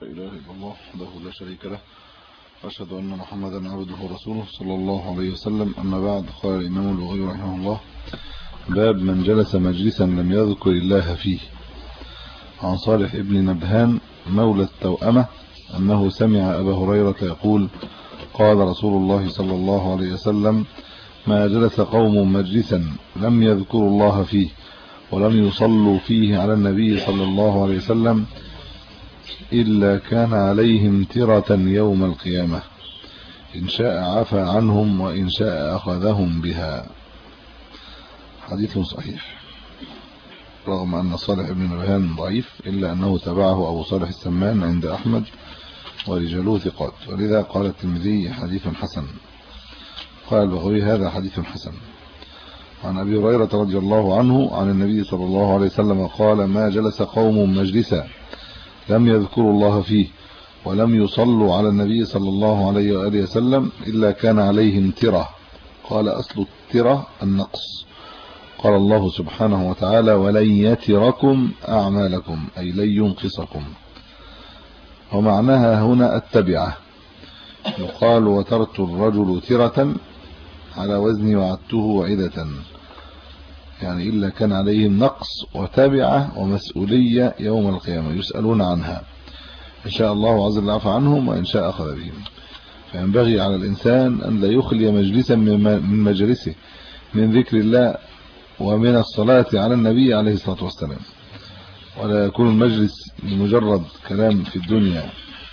إله إلا الله وحده لا شريك له وأشهد أن محمدا عبده ورسوله صلى الله عليه وسلم أما بعد قال الإمام البغي رحمه الله باب من جلس مجلسا لم يذكر الله فيه عن صالح ابن نبهان مولى التوأمة أنه سمع أبا هريرة يقول قال رسول الله صلى الله عليه وسلم ما جلس قوم مجلسا لم يذكروا الله فيه ولم يصلوا فيه على النبي صلى الله عليه وسلم إلا كان عليهم ترة يوم القيامة إن شاء عفى عنهم وإن شاء أخذهم بها حديث صحيح رغم أن صالح بن نبهان ضعيف إلا أنه تبعه أبو صالح السمان عند أحمد ورجاله ثقات ولذا قال الترمذي حديث حسن قال البغوي هذا حديث حسن عن أبي هريرة رضي الله عنه عن النبي صلى الله عليه وسلم قال ما جلس قوم مجلسا لم يذكروا الله فيه ولم يصلوا على النبي صلى الله عليه وآله وسلم إلا كان عليهم ترة قال أصل الترة النقص قال الله سبحانه وتعالى ولن يتركم أعمالكم أي لن ينقصكم ومعناها هنا التبعة يقال وترت الرجل ترة على وزن وعدته وعدة يعني إلا كان عليهم نقص وتبعة ومسؤولية يوم القيامة يسألون عنها إن شاء الله عز وجل عفى عنهم وإن شاء أخذ بهم فينبغي على الإنسان أن لا يخلي مجلسا من مجلسه من ذكر الله ومن الصلاة على النبي عليه الصلاة والسلام ولا يكون المجلس لمجرد كلام في الدنيا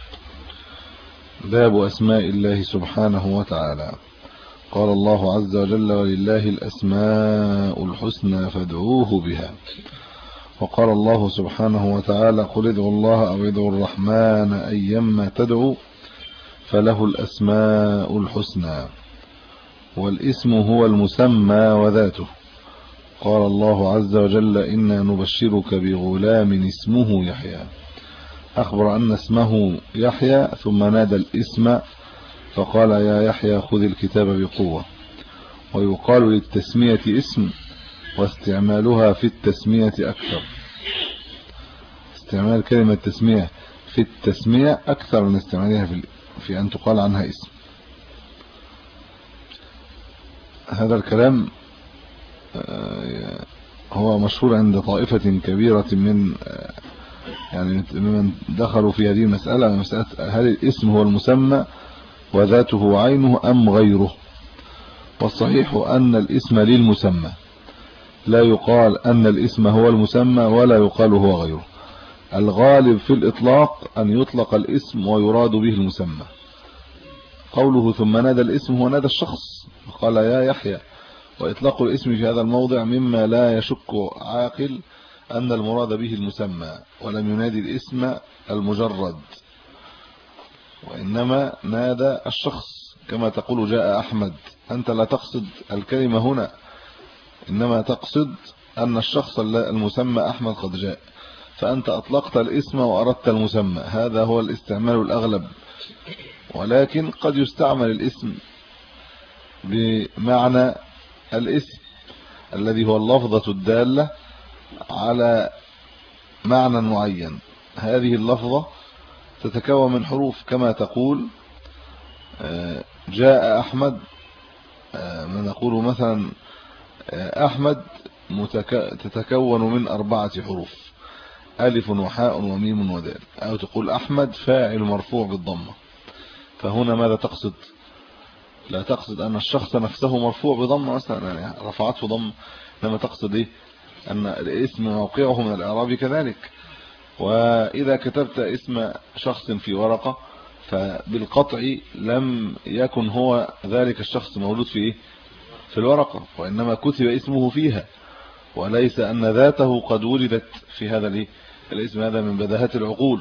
باب أسماء الله سبحانه وتعالى قال الله عز وجل ولله الأسماء الحسنى فادعوه بها وقال الله سبحانه وتعالى قل ادعوا الله أو ادعوا الرحمن أيما تدعوا فله الأسماء الحسنى والاسم هو المسمى وذاته قال الله عز وجل إنا نبشرك بغلام اسمه يحيى أخبر أن اسمه يحيى ثم نادى الاسم فقال يا يحيى خذ الكتاب بقوة ويقال للتسمية اسم واستعمالها في التسمية أكثر استعمال كلمة تسمية في التسمية أكثر من استعمالها في, في أن تقال عنها اسم هذا الكلام هو مشهور عند طائفة كبيرة من يعني ممن دخلوا في هذه المسألة مسألة هل الاسم هو المسمى وذاته عينه أم غيره والصحيح أن الاسم للمسمى لا يقال أن الاسم هو المسمى ولا يقال هو غيره الغالب في الإطلاق أن يطلق الاسم ويراد به المسمى قوله ثم نادى الاسم هو نادى الشخص قال يا يحيى وإطلاق الاسم في هذا الموضع مما لا يشك عاقل أن المراد به المسمى ولم ينادي الاسم المجرد وإنما نادى الشخص كما تقول جاء أحمد أنت لا تقصد الكلمة هنا إنما تقصد أن الشخص المسمى أحمد قد جاء فأنت أطلقت الاسم وأردت المسمى هذا هو الاستعمال الأغلب ولكن قد يستعمل الاسم بمعنى الاسم الذي هو اللفظة الدالة على معنى معين هذه اللفظة تتكون من حروف كما تقول جاء أحمد ما نقول مثلا أحمد تتكون من أربعة حروف ألف وحاء وميم ودال أو تقول أحمد فاعل مرفوع بالضمة فهنا ماذا تقصد لا تقصد أن الشخص نفسه مرفوع بضمة مثلا يعني رفعته ضم لما تقصد إيه أن الاسم موقعه من الإعراب كذلك وإذا كتبت اسم شخص في ورقة فبالقطع لم يكن هو ذلك الشخص مولود في إيه في الورقة وإنما كتب اسمه فيها وليس أن ذاته قد ولدت في هذا الإيه الاسم هذا من بداهات العقول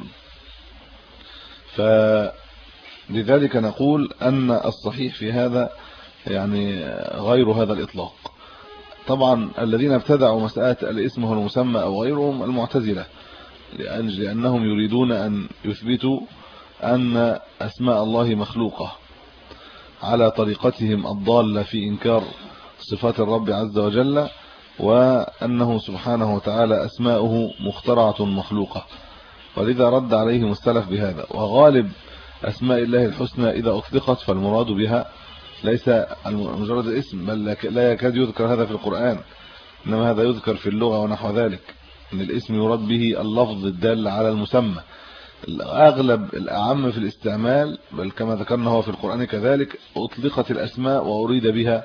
فلذلك نقول أن الصحيح في هذا يعني غير هذا الإطلاق طبعا الذين ابتدعوا مسألة الاسم هو المسمى أو غيرهم المعتزلة لأنهم يريدون أن يثبتوا أن أسماء الله مخلوقة على طريقتهم الضالة في إنكار صفات الرب عز وجل وأنه سبحانه وتعالى أسماؤه مخترعة مخلوقة ولذا رد عليهم السلف بهذا وغالب أسماء الله الحسنى إذا أطلقت فالمراد بها ليس مجرد اسم بل لا يكاد يذكر هذا في القرآن إنما هذا يذكر في اللغة ونحو ذلك ان الاسم يراد به اللفظ الدال على المسمى اغلب الاعم في الاستعمال بل كما ذكرنا هو في القرآن كذلك اطلقت الاسماء واريد بها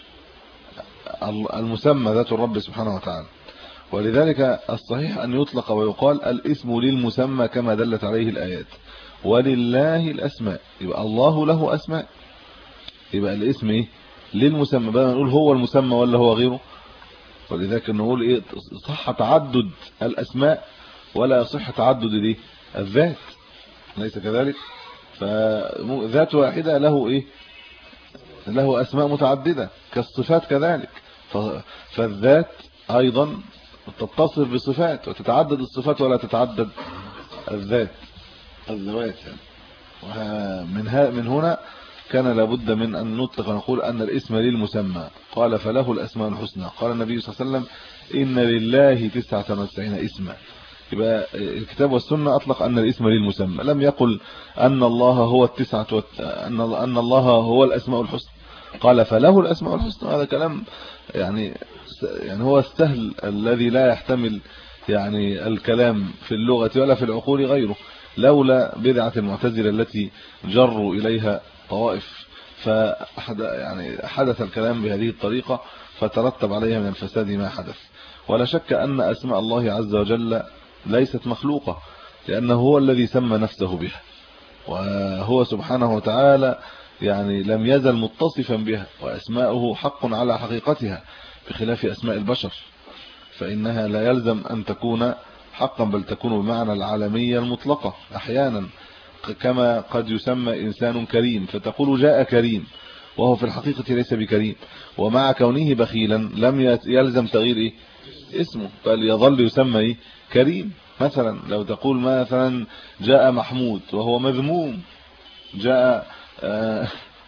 المسمى ذات الرب سبحانه وتعالى ولذلك الصحيح أن يطلق ويقال الاسم للمسمى كما دلت عليه الآيات ولله الأسماء يبقى الله له أسماء يبقى الاسم ايه للمسمى بقى نقول هو المسمى ولا هو غيره ولذلك نقول ايه صح تعدد الاسماء ولا يصح تعدد الايه الذات ليس كذلك فذات واحده له ايه له اسماء متعدده كالصفات كذلك فالذات ايضا تتصف بصفات وتتعدد الصفات ولا تتعدد الذات الذوات يعني ومن من هنا كان لابد من أن نطلق ونقول أن الاسم للمسمى قال فله الأسماء الحسنى قال النبي صلى الله عليه وسلم إن لله 99 اسما يبقى الكتاب والسنة أطلق أن الاسم للمسمى لم يقل أن الله هو التسعة وت... أن أن الله هو الأسماء الحسنى قال فله الأسماء الحسنى هذا كلام يعني يعني هو السهل الذي لا يحتمل يعني الكلام في اللغة ولا في العقول غيره لولا بدعة المعتزلة التي جروا إليها طوائف فحد يعني حدث الكلام بهذه الطريقة فترتب عليها من الفساد ما حدث ولا شك أن أسماء الله عز وجل ليست مخلوقة لأنه هو الذي سمى نفسه بها وهو سبحانه وتعالى يعني لم يزل متصفا بها وأسماؤه حق على حقيقتها بخلاف أسماء البشر فإنها لا يلزم أن تكون حقا بل تكون بمعنى العالمية المطلقة أحيانا كما قد يسمى إنسان كريم فتقول جاء كريم وهو في الحقيقة ليس بكريم ومع كونه بخيلا لم يلزم تغيير إيه؟ اسمه بل يظل يسمى إيه؟ كريم مثلا لو تقول مثلا جاء محمود وهو مذموم جاء آه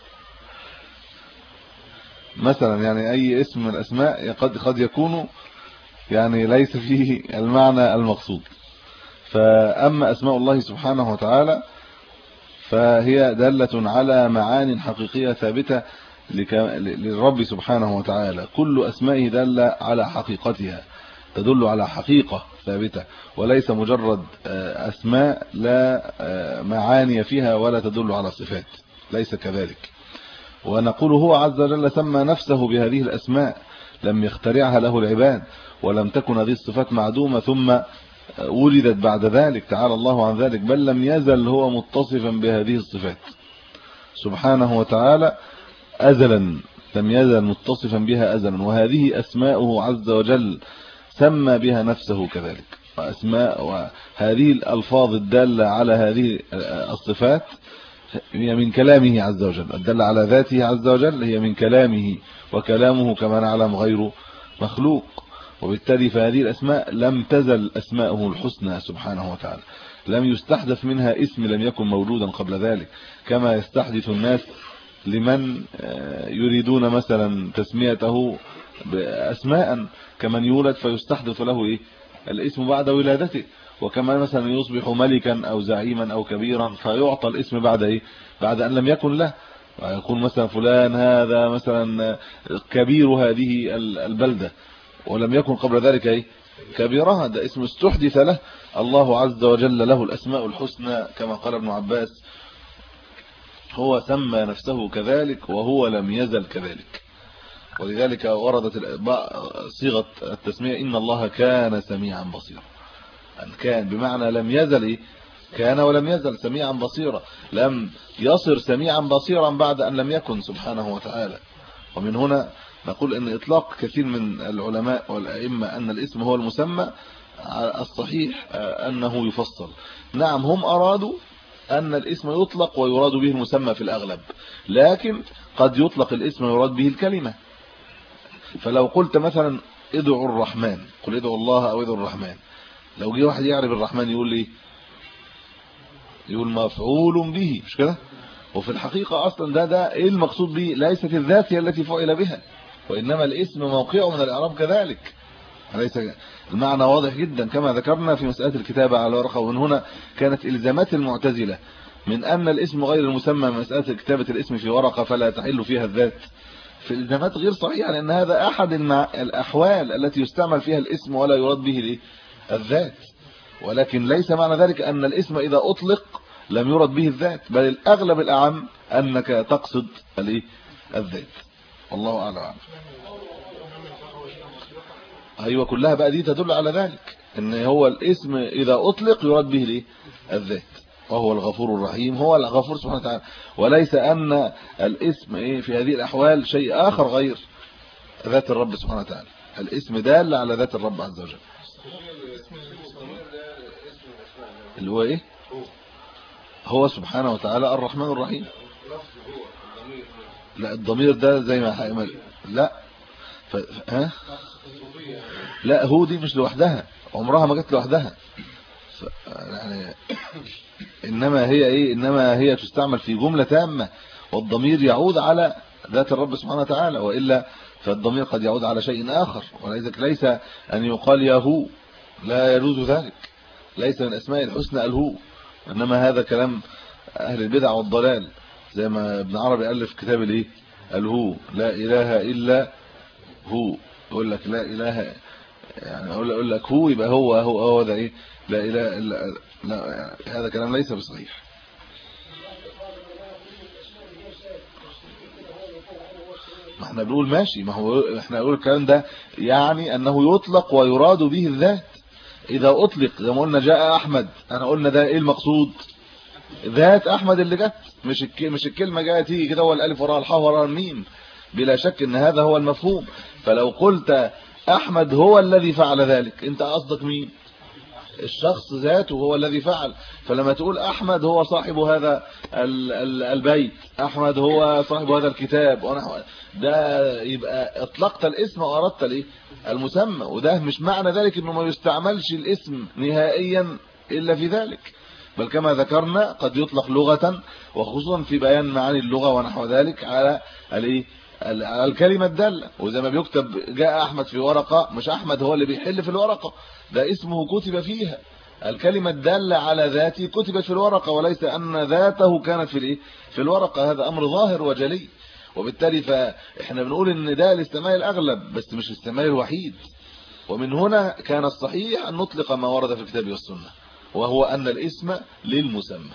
مثلا يعني أي اسم من الأسماء قد قد يكون يعني ليس فيه المعنى المقصود فأما أسماء الله سبحانه وتعالى فهي دالة على معان حقيقية ثابتة للرب سبحانه وتعالى كل أسمائه دالة على حقيقتها تدل على حقيقة ثابتة وليس مجرد آه، أسماء لا آه، معاني فيها ولا تدل على صفات ليس كذلك ونقول هو عز وجل سمى نفسه بهذه الأسماء لم يخترعها له العباد ولم تكن هذه الصفات معدومة ثم ولدت بعد ذلك تعالى الله عن ذلك بل لم يزل هو متصفا بهذه الصفات سبحانه وتعالى أزلا لم يزل متصفا بها أزلا وهذه أسماؤه عز وجل سمى بها نفسه كذلك وأسماء وهذه الألفاظ الدالة على هذه الصفات هي من كلامه عز وجل الدالة على ذاته عز وجل هي من كلامه وكلامه كما نعلم غير مخلوق وبالتالي فهذه الأسماء لم تزل أسماءه الحسنى سبحانه وتعالى لم يستحدث منها اسم لم يكن موجودا قبل ذلك كما يستحدث الناس لمن آه، يريدون مثلا تسميته بأسماء كمن يولد فيستحدث له إيه الاسم بعد ولادته وكما مثلا يصبح ملكا أو زعيما أو كبيرا فيعطى الاسم بعد إيه بعد أن لم يكن له ويقول مثلا فلان هذا مثلا كبير هذه البلدة ولم يكن قبل ذلك ايه كبيرها ده اسم استحدث له الله عز وجل له الأسماء الحسنى كما قال ابن عباس هو سمى نفسه كذلك وهو لم يزل كذلك ولذلك وردت صيغه التسميه ان الله كان سميعا بصيرا ان كان بمعنى لم يزل إيه؟ كان ولم يزل سميعا بصيرا لم يصر سميعا بصيرا بعد ان لم يكن سبحانه وتعالى ومن هنا نقول ان اطلاق كثير من العلماء والائمه ان الاسم هو المسمى الصحيح انه يفصل نعم هم ارادوا ان الاسم يطلق ويراد به المسمى في الاغلب لكن قد يطلق الاسم ويراد به الكلمه فلو قلت مثلا ادعوا الرحمن قل ادعوا الله او ادعوا الرحمن لو جه واحد يعرف الرحمن يقول لي يقول مفعول به مش كده وفي الحقيقه اصلا ده ده ايه المقصود به ليست الذات هي التي فعل بها وانما الاسم موقعه من الاعراب كذلك أليس المعنى واضح جدا كما ذكرنا في مسألة الكتابة على ورقة ومن هنا كانت إلزامات المعتزلة من أن الاسم غير المسمى مسألة كتابة الاسم في ورقة فلا تحل فيها الذات في الالزامات غير صحيحة لأن هذا أحد الأحوال التي يستعمل فيها الاسم ولا يراد به الذات ولكن ليس معنى ذلك أن الاسم إذا أطلق لم يرد به الذات بل الأغلب الأعم أنك تقصد الذات والله أعلم أيوة كلها بقى دي تدل على ذلك ان هو الاسم إذا أطلق يراد به الايه الذات وهو الغفور الرحيم هو الغفور سبحانه وتعالى وليس أن الاسم ايه في هذه الأحوال شيء آخر غير ذات الرب سبحانه وتعالى الاسم دال على ذات الرب عز وجل اللي هو ايه هو سبحانه وتعالى الرحمن الرحيم لا الضمير ده زي ما حيمل لا ف... ها لا هو دي مش لوحدها عمرها ما جت لوحدها ف... يعني انما هي ايه انما هي تستعمل في جملة تامة والضمير يعود على ذات الرب سبحانه وتعالى والا فالضمير قد يعود على شيء اخر ولذلك ليس ان يقال يا هو لا يجوز ذلك ليس من اسماء الحسنى الهو انما هذا كلام اهل البدع والضلال زي ما ابن عربي الف كتاب الايه الهو لا اله الا هو يقول لك لا اله يعني اقول اقول لك هو يبقى هو هو هو ده ايه لا اله الا لا يعني هذا كلام ليس بصحيح ما احنا بنقول ماشي ما هو احنا نقول الكلام ده يعني انه يطلق ويراد به الذات اذا اطلق زي ما قلنا جاء احمد انا قلنا ده ايه المقصود ذات احمد اللي جت مش مش الكلمه جايه تيجي كده والالف وراها الحاء وراها الميم بلا شك ان هذا هو المفهوم فلو قلت احمد هو الذي فعل ذلك انت قصدك مين الشخص ذاته هو الذي فعل فلما تقول احمد هو صاحب هذا البيت احمد هو صاحب هذا الكتاب ونحو ده يبقى اطلقت الاسم واردت الايه المسمى وده مش معنى ذلك انه ما يستعملش الاسم نهائيا الا في ذلك بل كما ذكرنا قد يطلق لغة وخصوصا في بيان معاني اللغة ونحو ذلك على الايه على الكلمة الدالة وزي ما بيكتب جاء احمد في ورقة مش احمد هو اللي بيحل في الورقة ده اسمه كتب فيها الكلمة الدالة على ذاتي كتبت في الورقة وليس ان ذاته كانت في الايه في الورقة هذا امر ظاهر وجلي وبالتالي فاحنا بنقول ان ده الاستعمال الاغلب بس مش الاستعمال الوحيد ومن هنا كان الصحيح ان نطلق ما ورد في الكتاب والسنه وهو ان الاسم للمسمى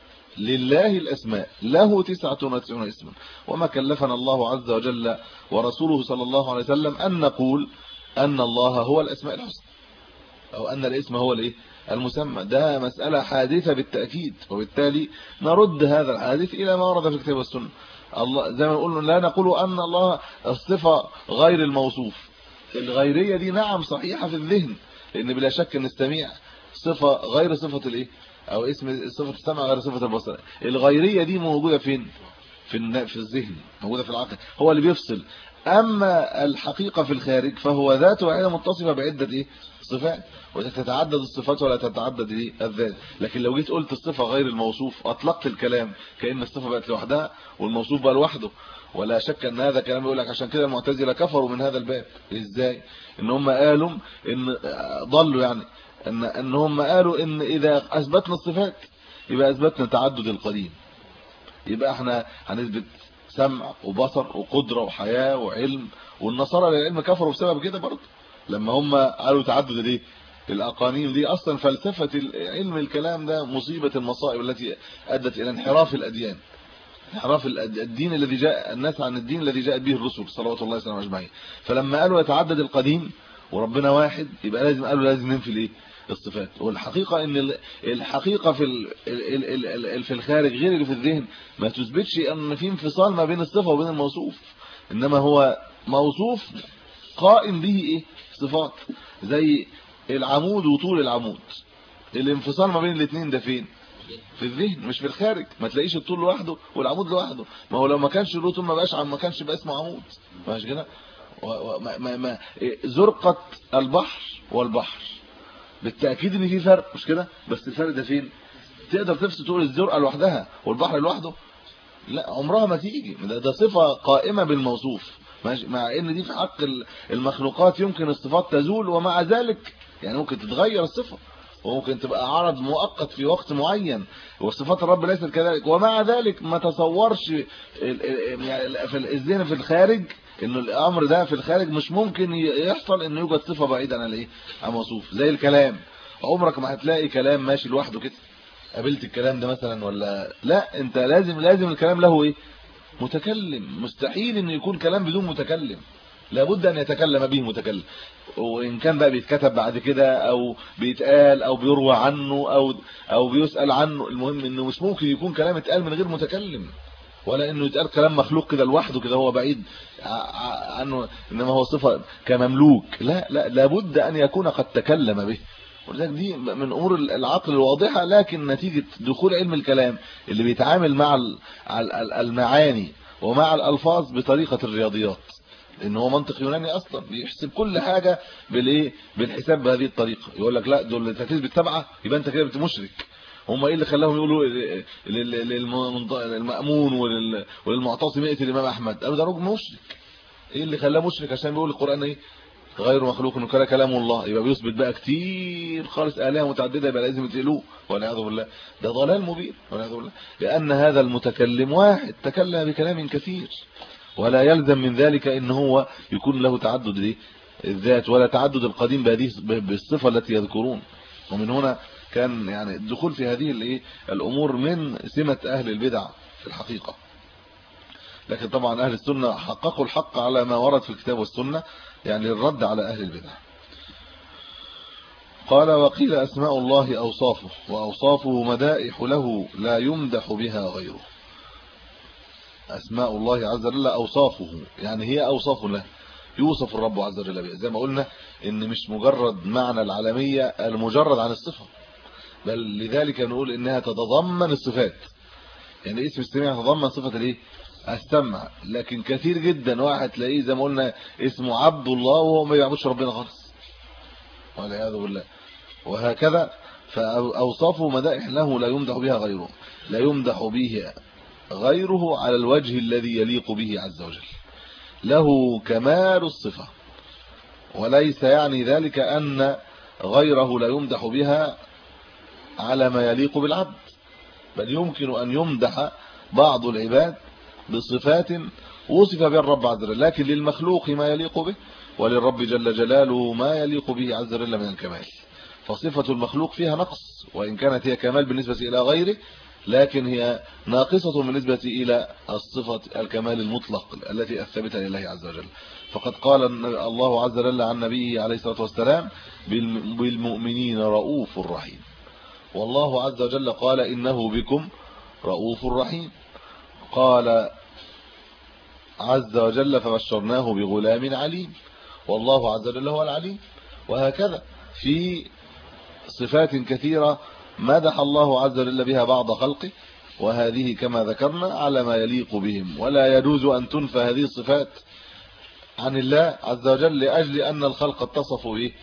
لله الأسماء له تسعة وتسعون اسما وما كلفنا الله عز وجل ورسوله صلى الله عليه وسلم أن نقول أن الله هو الأسماء الحسنى أو أن الاسم هو الايه المسمى ده مسألة حادثة بالتأكيد وبالتالي نرد هذا الحادث إلى ما ورد في الكتاب والسنة الله زي ما قلنا لا نقول أن الله الصفة غير الموصوف الغيرية دي نعم صحيحة في الذهن لأن بلا شك نستمع صفة غير صفة الايه او اسم صفه السمع غير صفه البصر الغيريه دي موجوده فين في في الذهن موجوده في العقل هو اللي بيفصل اما الحقيقه في الخارج فهو ذات واحده متصفه بعده ايه صفات وتتعدد الصفات ولا تتعدد ايه الذات لكن لو جيت قلت الصفه غير الموصوف اطلقت الكلام كان الصفه بقت لوحدها والموصوف بقى لوحده ولا شك ان هذا كلام يقول لك عشان كده المعتزله كفروا من هذا الباب ازاي ان هم قالوا ان ضلوا يعني ان ان هم قالوا ان اذا اثبتنا الصفات يبقى اثبتنا تعدد القديم يبقى احنا هنثبت سمع وبصر وقدره وحياه وعلم والنصارى للعلم كفروا بسبب كده برضه لما هم قالوا تعدد الايه الاقانيم دي اصلا فلسفه علم الكلام ده مصيبه المصائب التي ادت الى انحراف الاديان انحراف الدين الذي جاء الناس عن الدين الذي جاء به الرسل صلوات الله وسلامه اجمعين فلما قالوا يتعدد القديم وربنا واحد يبقى لازم قالوا لازم ننفي الايه الصفات والحقيقه ان الحقيقه في في الخارج غير اللي في الذهن ما تثبتش ان في انفصال ما بين الصفه وبين الموصوف انما هو موصوف قائم به ايه صفات زي العمود وطول العمود الانفصال ما بين الاثنين ده فين في الذهن مش في الخارج ما تلاقيش الطول لوحده والعمود لوحده ما هو لو ما كانش له طول ما بقاش ما كانش بقى اسمه عمود ماشي كده ما ما زرقه البحر والبحر بالتاكيد ان في فرق مش كده بس الفرق ده فين تقدر تفصل تقول الزرقه لوحدها والبحر لوحده لا عمرها ما تيجي ده, ده صفه قائمه بالموصوف ماشي مع ان دي في حق المخلوقات يمكن الصفات تزول ومع ذلك يعني ممكن تتغير الصفه وممكن تبقى عرض مؤقت في وقت معين وصفات الرب ليست كذلك ومع ذلك ما تصورش يعني في الذهن في الخارج انه الامر ده في الخارج مش ممكن يحصل انه يوجد صفه بعيده عن الايه عن موصوف زي الكلام عمرك ما هتلاقي كلام ماشي لوحده كده قابلت الكلام ده مثلا ولا لا انت لازم لازم الكلام له ايه متكلم مستحيل انه يكون كلام بدون متكلم لابد ان يتكلم به متكلم وان كان بقى بيتكتب بعد كده او بيتقال او بيروى عنه او او بيسال عنه المهم انه مش ممكن يكون كلام اتقال من غير متكلم ولا انه يتقال كلام مخلوق كده لوحده كده هو بعيد عنه انما هو صفه كمملوك لا لا لابد ان يكون قد تكلم به ولذلك دي من امور العقل الواضحه لكن نتيجه دخول علم الكلام اللي بيتعامل مع المعاني ومع الالفاظ بطريقه الرياضيات ان هو منطق يوناني اصلا بيحسب كل حاجه بالايه بالحساب بهذه الطريقه يقول لك لا دول الترتيب بالتبعه يبقى انت كده مشرك هم ايه اللي خلاهم يقولوا للمأمون وللمعتصم يقتل الامام احمد قالوا ده راجل مشرك ايه اللي خلاه مشرك عشان بيقول القران ايه غير مخلوق انه كان كلام الله يبقى بيثبت بقى كتير خالص الهه متعدده يبقى لازم يقتلوه والعياذ بالله ده ضلال مبين والعياذ بالله لان هذا المتكلم واحد تكلم بكلام كثير ولا يلزم من ذلك ان هو يكون له تعدد الذات ولا تعدد القديم بهذه بالصفه التي يذكرون ومن هنا كان يعني الدخول في هذه الايه الامور من سمه اهل البدع في الحقيقه لكن طبعا اهل السنه حققوا الحق على ما ورد في الكتاب والسنه يعني الرد على اهل البدع قال وقيل اسماء الله اوصافه واوصافه مدائح له لا يمدح بها غيره اسماء الله عز وجل اوصافه يعني هي اوصاف له يوصف الرب عز وجل بها زي ما قلنا ان مش مجرد معنى العالميه المجرد عن الصفه بل لذلك نقول انها تتضمن الصفات يعني اسم السميع يتضمن صفه الايه السمع لكن كثير جدا واحد تلاقيه زي ما قلنا اسمه عبد الله وهو ما بيعبدش ربنا خالص والعياذ بالله وهكذا فاوصافه مدائح له لا يمدح بها غيره لا يمدح به غيره على الوجه الذي يليق به عز وجل له كمال الصفه وليس يعني ذلك ان غيره لا يمدح بها على ما يليق بالعبد بل يمكن أن يمدح بعض العباد بصفات وصف بها الرب عز وجل لكن للمخلوق ما يليق به وللرب جل جلاله ما يليق به عز وجل من الكمال فصفة المخلوق فيها نقص وإن كانت هي كمال بالنسبة إلى غيره لكن هي ناقصة بالنسبة إلى الصفة الكمال المطلق التي أثبتها لله عز وجل فقد قال الله عز وجل عن نبيه عليه الصلاة والسلام بالمؤمنين رؤوف رحيم والله عز وجل قال إنه بكم رؤوف رحيم قال عز وجل فبشرناه بغلام عليم والله عز وجل هو العليم وهكذا في صفات كثيرة مدح الله عز وجل بها بعض خلقه وهذه كما ذكرنا على ما يليق بهم ولا يجوز أن تنفى هذه الصفات عن الله عز وجل لأجل أن الخلق اتصفوا به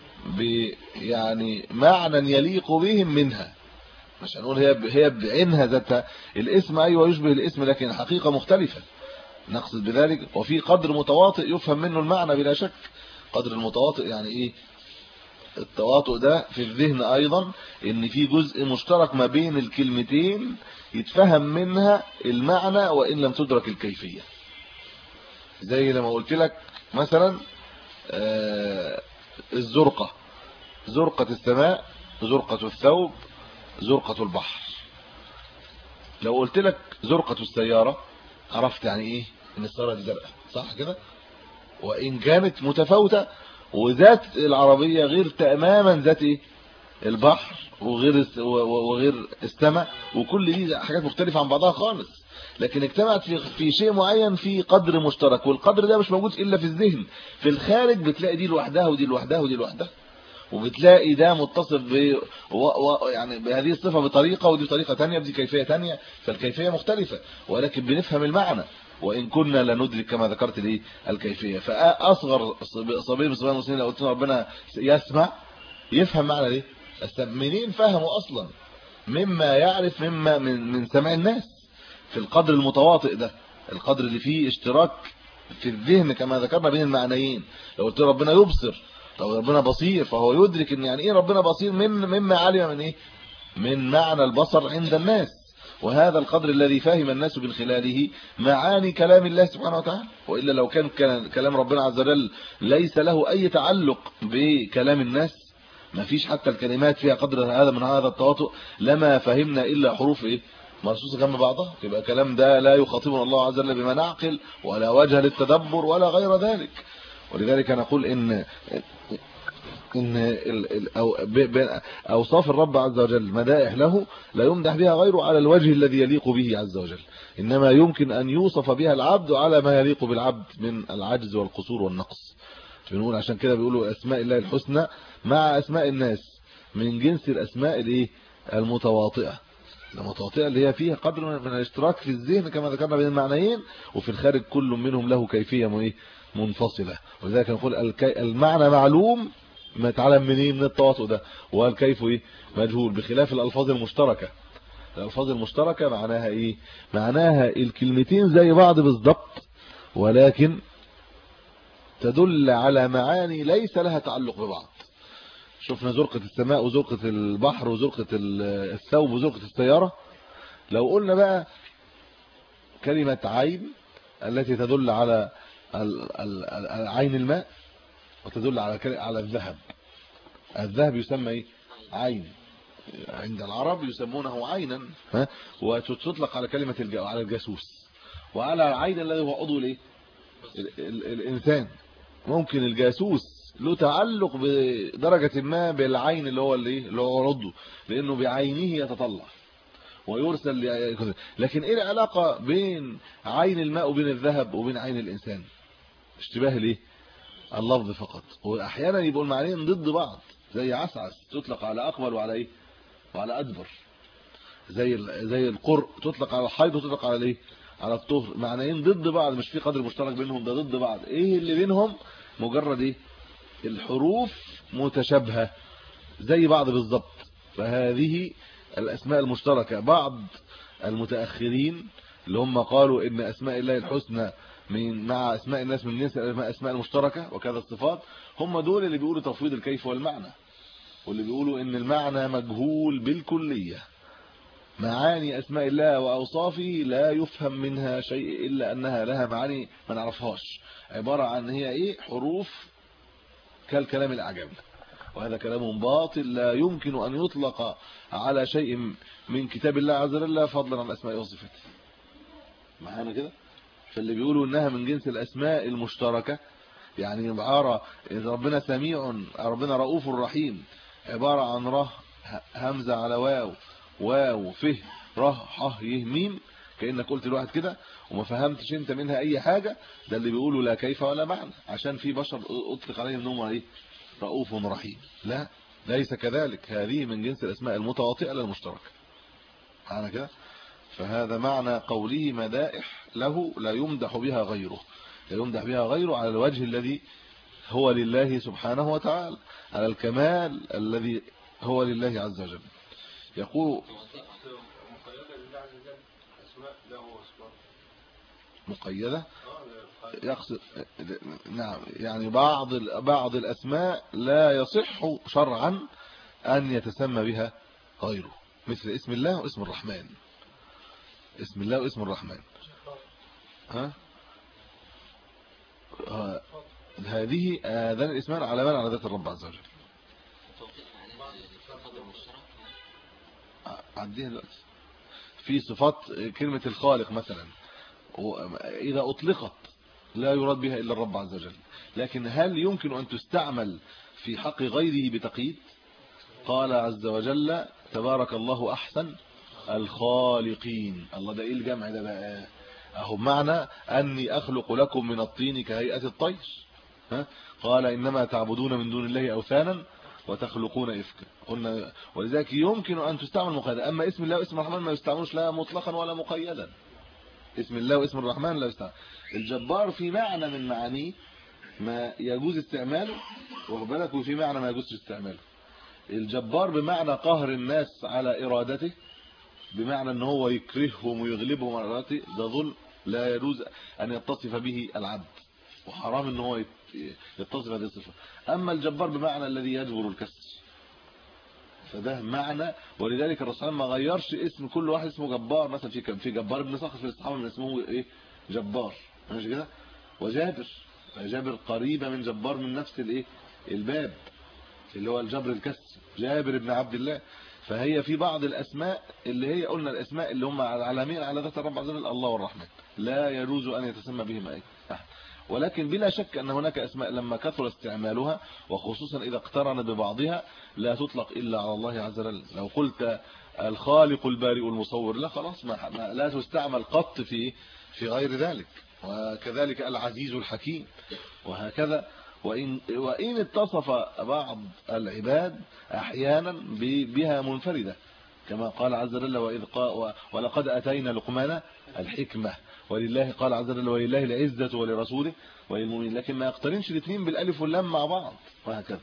يعني معنى يليق بهم منها مش هنقول هي هي بعينها ذاتها الاسم ايوه يشبه الاسم لكن الحقيقه مختلفه نقصد بذلك وفي قدر متواطئ يفهم منه المعنى بلا شك قدر المتواطئ يعني ايه التواطؤ ده في الذهن ايضا ان في جزء مشترك ما بين الكلمتين يتفهم منها المعنى وان لم تدرك الكيفيه زي لما قلت لك مثلا آه الزرقه زرقه السماء زرقه الثوب زرقه البحر لو قلت لك زرقه السياره عرفت يعني ايه ان السياره دي زرقاء صح كده وان كانت متفاوته وذات العربيه غير تماما ذات ايه البحر وغير وغير السماء وكل دي حاجات مختلفه عن بعضها خالص لكن اجتمعت في في شيء معين في قدر مشترك والقدر ده مش موجود الا في الذهن في الخارج بتلاقي دي لوحدها ودي لوحدها ودي لوحدها وبتلاقي ده متصف ب و... و... يعني بهذه الصفه بطريقه ودي بطريقه ثانيه بدي كيفيه ثانيه فالكيفيه مختلفه ولكن بنفهم المعنى وان كنا لا ندرك كما ذكرت لي الكيفيه فاصغر صبي من صبيان المسلمين لو قلت ربنا يسمع يفهم معنى ايه منين فهموا اصلا مما يعرف مما من من سمع الناس في القدر المتواطئ ده القدر اللي فيه اشتراك في الذهن كما ذكرنا بين المعنيين لو قلت ربنا يبصر طب ربنا بصير فهو يدرك ان يعني ايه ربنا بصير من مما علم من ايه من معنى البصر عند الناس وهذا القدر الذي فهم الناس من خلاله معاني كلام الله سبحانه وتعالى والا لو كان كلام ربنا عز وجل ليس له اي تعلق بكلام الناس ما فيش حتى الكلمات فيها قدر هذا من هذا التواطؤ لما فهمنا الا حروف ايه مرصوصه جنب بعضها يبقى كلام ده لا يخاطبنا الله عز وجل بما نعقل ولا وجه للتدبر ولا غير ذلك ولذلك نقول ان ان أو اوصاف الرب عز وجل مدائح له لا يمدح بها غيره على الوجه الذي يليق به عز وجل انما يمكن ان يوصف بها العبد على ما يليق بالعبد من العجز والقصور والنقص بنقول عشان كده بيقولوا اسماء الله الحسنى مع اسماء الناس من جنس الاسماء الايه المتواطئه المتواطئه اللي هي فيها قدر من الاشتراك في الذهن كما ذكرنا بين المعنيين وفي الخارج كل منهم له كيفيه ايه منفصله ولذلك نقول المعنى معلوم ما يتعلم منين من التواطؤ ده والكيف ايه مجهول بخلاف الالفاظ المشتركه الالفاظ المشتركه معناها ايه معناها الكلمتين زي بعض بالضبط ولكن تدل على معاني ليس لها تعلق ببعض شفنا زرقة السماء وزرقة البحر وزرقة الثوب وزرقة السيارة لو قلنا بقى كلمة عين التي تدل على عين الماء وتدل على على الذهب الذهب يسمى ايه عين عند العرب يسمونه عينا ها وتطلق على كلمه على الجاسوس وعلى العين الذي هو عضو الايه الانسان ممكن الجاسوس له تعلق بدرجه ما بالعين اللي هو الايه اللي هو رده لانه بعينه يتطلع ويرسل لكن ايه العلاقه بين عين الماء وبين الذهب وبين عين الانسان اشتباه الايه اللفظ فقط واحيانا يبقوا المعنيين ضد بعض زي عسعس تطلق على اقبل وعلى ايه وعلى ادبر زي زي القر تطلق على الحيض وتطلق على الايه على الطهر معنيين ضد بعض مش في قدر مشترك بينهم ده ضد بعض ايه اللي بينهم مجرد ايه الحروف متشابهه زي بعض بالظبط فهذه الاسماء المشتركه بعض المتاخرين اللي هم قالوا ان اسماء الله الحسنى من مع اسماء الناس من جنس الاسماء المشتركه وكذا الصفات هم دول اللي بيقولوا تفويض الكيف والمعنى واللي بيقولوا ان المعنى مجهول بالكليه معاني اسماء الله واوصافه لا يفهم منها شيء الا انها لها معاني ما نعرفهاش عباره عن هي ايه حروف كالكلام الاعجمي وهذا كلام باطل لا يمكن ان يطلق على شيء من كتاب الله عز وجل فضلا عن اسماء وصفاته معانا كده فاللي بيقولوا انها من جنس الاسماء المشتركه يعني عباره اذا ربنا سميع ربنا رؤوف رحيم عباره عن ره همزه على واو واو فه ره ح ي ميم كانك قلت لواحد كده وما فهمتش انت منها اي حاجه ده اللي بيقولوا لا كيف ولا معنى عشان في بشر اطلق عليهم انهم ايه رؤوف رحيم لا ليس كذلك هذه من جنس الاسماء المتواطئه للمشتركه معنى كده فهذا معنى قوله مدائح له لا يمدح بها غيره لا يمدح بها غيره على الوجه الذي هو لله سبحانه وتعالى على الكمال الذي هو لله عز وجل يقول مقيده يقصد نعم يعني بعض بعض الاسماء لا يصح شرعا ان يتسمى بها غيره مثل اسم الله واسم الرحمن اسم الله واسم الرحمن ها آه، هذه هذان الاسمان علمان على ذات الرب عز وجل عندنا دلوقتي في صفات كلمة الخالق مثلا إذا أطلقت لا يراد بها إلا الرب عز وجل لكن هل يمكن أن تستعمل في حق غيره بتقييد قال عز وجل تبارك الله أحسن الخالقين الله ده ايه الجمع ده بقى اهو معنى اني اخلق لكم من الطين كهيئه الطير ها قال انما تعبدون من دون الله اوثانا وتخلقون افكا قلنا ولذلك يمكن ان تستعمل مقيدا اما اسم الله واسم الرحمن ما يستعملوش لا مطلقا ولا مقيدا اسم الله واسم الرحمن لا يستعمل الجبار في معنى من معانيه ما يجوز استعماله واخد بالك وفي معنى ما يجوز استعماله الجبار بمعنى قهر الناس على ارادته بمعنى ان هو يكرههم ويغلبهم على ارادته ده ظلم لا يجوز أن يتصف به العبد وحرام ان هو يتصف هذه الصفه اما الجبار بمعنى الذي يجبر الكسر فده معنى ولذلك الرسول ما غيرش اسم كل واحد اسمه جبار مثلا في في جبار ابن صخر في الصحابه من اسمه ايه جبار مش كده وجابر جابر قريبه من جبار من نفس الايه الباب اللي هو الجبر الكسر جابر بن عبد الله فهي في بعض الاسماء اللي هي قلنا الاسماء اللي هم علامين على ذات الرب عز وجل الله والرحمن لا يجوز ان يتسمى بهم اي احد ولكن بلا شك أن هناك أسماء لما كثر استعمالها وخصوصا إذا اقترن ببعضها لا تطلق إلا على الله عز وجل لو قلت الخالق البارئ المصور لا خلاص ما لا تستعمل قط في في غير ذلك وكذلك العزيز الحكيم وهكذا وإن, وإن اتصف بعض العباد أحيانا بها منفردة كما قال عز وجل وإذ قال ولقد أتينا لقمان الحكمة ولله قال عز وجل ولله العزة ولرسوله وللمؤمنين لكن ما يقترنش الاثنين بالالف واللام مع بعض وهكذا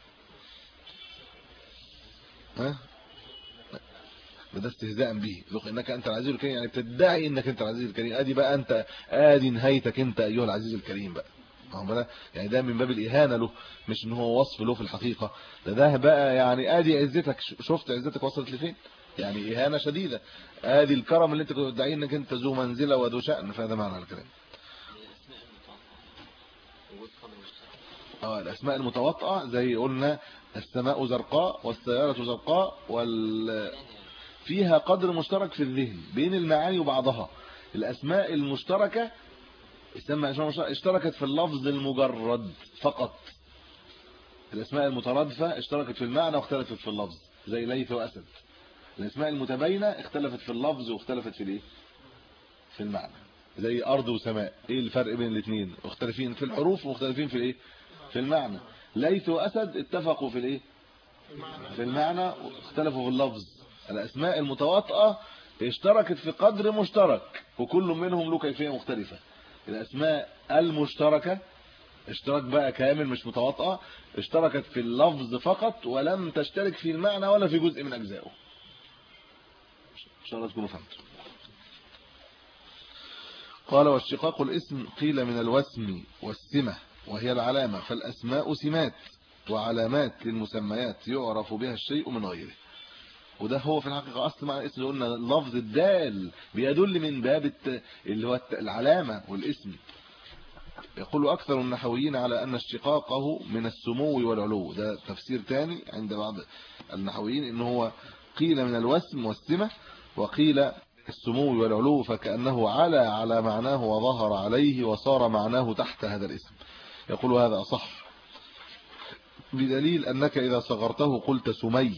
ها ده استهزاء به ذوق انك انت العزيز الكريم يعني بتدعي انك انت العزيز الكريم ادي بقى انت ادي نهايتك انت ايها العزيز الكريم بقى يعني ده من باب الاهانه له مش ان هو وصف له في الحقيقه ده ده بقى يعني ادي عزتك شفت عزتك وصلت لفين يعني اهانه شديده ادي الكرم اللي انت كنت بتدعي انك انت ذو منزله وذو شأن فهذا معنى الكلام اه الاسماء المتواطئه زي قلنا السماء زرقاء والسياره زرقاء وال فيها قدر مشترك في الذهن بين المعاني وبعضها الاسماء المشتركه اسمها اشتركت في اللفظ المجرد فقط الاسماء المترادفه اشتركت في المعنى واختلفت في اللفظ زي ليث واسد الاسماء المتباينه اختلفت في اللفظ واختلفت في الايه في المعنى زي ارض وسماء ايه الفرق بين الاثنين مختلفين في الحروف ومختلفين في الايه في المعنى ليث واسد اتفقوا في الايه في المعنى واختلفوا في اللفظ الاسماء المتواطئه اشتركت في قدر مشترك وكل منهم له كيفيه مختلفه الاسماء المشتركه اشتراك بقى كامل مش متواطئه اشتركت في اللفظ فقط ولم تشترك في المعنى ولا في جزء من اجزائه ان شاء الله تكونوا فهمتوا قال واشتقاق الاسم قيل من الوسم والسمة وهي العلامة فالأسماء سمات وعلامات للمسميات يعرف بها الشيء من غيره وده هو في الحقيقة أصل معنى الاسم قلنا اللفظ الدال بيدل من باب اللي هو العلامة والاسم يقول أكثر النحويين على أن اشتقاقه من السمو والعلو ده تفسير تاني عند بعض النحويين إن هو قيل من الوسم والسمة وقيل السمو والعلو فكأنه على على معناه وظهر عليه وصار معناه تحت هذا الاسم يقول هذا أصح بدليل أنك إذا صغرته قلت سمي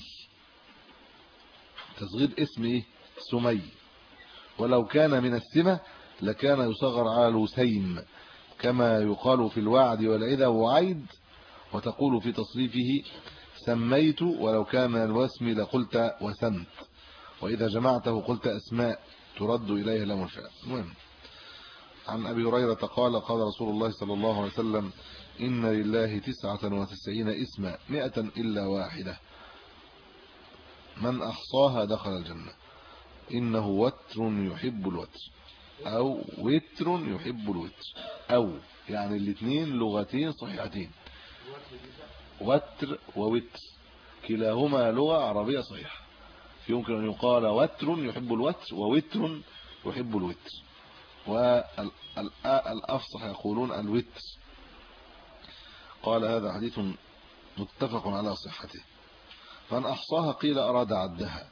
تصغير اسم إيه سمي ولو كان من السمة لكان يصغر على الوسيم كما يقال في الوعد والعذا وعيد وتقول في تصريفه سميت ولو كان من الوسم لقلت وسمت وإذا جمعته قلت أسماء ترد إليه لام الفعل المهم عن أبي هريرة قال قال رسول الله صلى الله عليه وسلم إن لله تسعة وتسعين اسما مئة إلا واحدة من أحصاها دخل الجنة إنه وتر يحب الوتر أو وتر يحب الوتر أو يعني الاثنين لغتين صحيحتين وتر ووتر كلاهما لغة عربية صحيحة يمكن أن يقال وتر يحب الوتر ووتر يحب الوتر والأفصح يقولون الوتر قال هذا حديث متفق على صحته من أحصاها قيل أراد عدها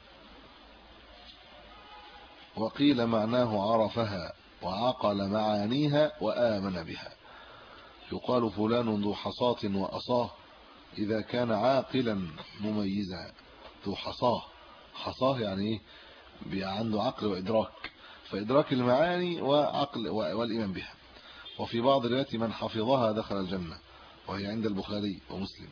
وقيل معناه عرفها وعقل معانيها وآمن بها يقال فلان ذو حصاة وأصاه إذا كان عاقلا مميزا ذو حصاه حصاه يعني ايه عنده عقل وادراك فادراك المعاني وعقل والايمان بها وفي بعض الروايات من حفظها دخل الجنه وهي عند البخاري ومسلم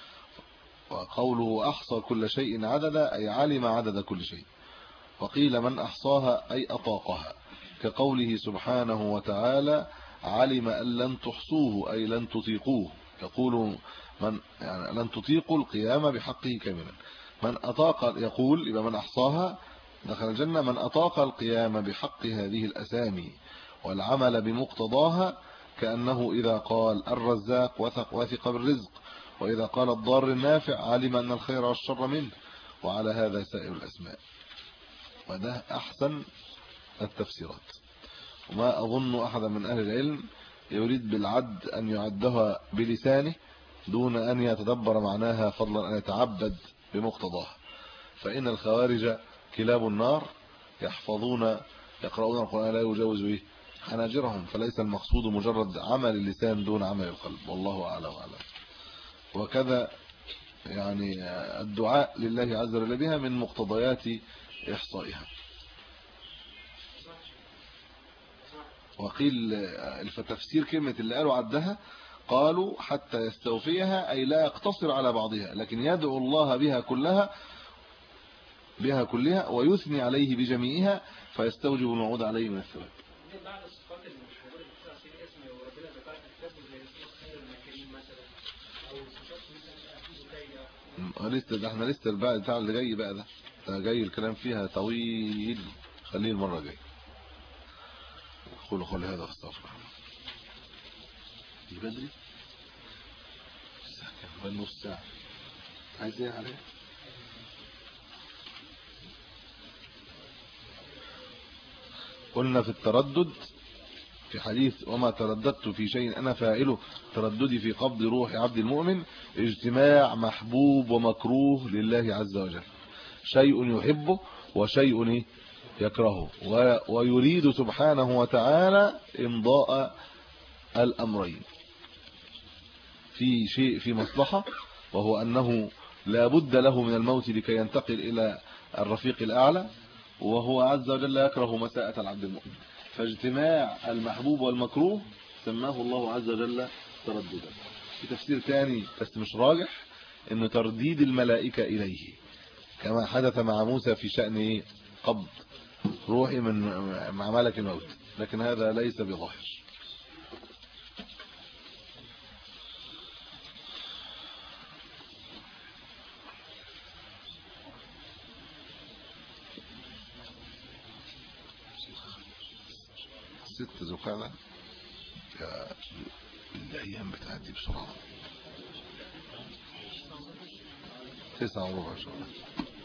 وقوله احصى كل شيء عددا اي علم عدد كل شيء وقيل من احصاها اي اطاقها كقوله سبحانه وتعالى علم ان لن تحصوه اي لن تطيقوه يقول من يعني لن تطيقوا القيام بحقه كاملا من أطاق يقول يبقى من أحصاها دخل الجنة من أطاق القيام بحق هذه الأسامي والعمل بمقتضاها كأنه إذا قال الرزاق وثق وثق بالرزق وإذا قال الضار النافع علم أن الخير والشر منه وعلى هذا سائر الأسماء وده أحسن التفسيرات وما أظن أحد من أهل العلم يريد بالعد أن يعدها بلسانه دون أن يتدبر معناها فضلا أن يتعبد بمقتضاها فإن الخوارج كلاب النار يحفظون يقرؤون القرآن لا يجاوز به حناجرهم فليس المقصود مجرد عمل اللسان دون عمل القلب والله أعلم وأعلم وكذا يعني الدعاء لله عز وجل بها من مقتضيات إحصائها وقيل الفتفسير كلمة اللي قالوا عدها قالوا حتى يستوفيها أي لا يقتصر على بعضها لكن يدعو الله بها كلها بها كلها ويثني عليه بجميعها فيستوجب الموعود عليه من الثواب بعض الصفات المشهوره اللي بتطلع فيها اسم وربنا ذكرها في الكتاب زي اسم الخير المكريم مثلا او صفات مثلا لسه ده احنا لسه البعد بتاع اللي جاي بقى ده ده جاي الكلام فيها طويل خليه المره الجايه قولوا قولي هذا استغفر الله بدري الساعه نص ساعه عايز ايه عليه قلنا في التردد في حديث وما ترددت في شيء أنا فاعله ترددي في قبض روح عبد المؤمن اجتماع محبوب ومكروه لله عز وجل شيء يحبه وشيء يكرهه ويريد سبحانه وتعالى امضاء الأمرين في شيء في مصلحة وهو أنه لا بد له من الموت لكي ينتقل إلى الرفيق الأعلى وهو عز وجل يكره مساءة العبد المؤمن فاجتماع المحبوب والمكروه سماه الله عز وجل ترددا في تفسير ثاني بس مش راجح انه ترديد الملائكة اليه كما حدث مع موسى في شأن قبض روحي من مع ملك الموت لكن هذا ليس بظاهر ست ذو قعدة الأيام بتعدي بسرعة تسعة وربع شهر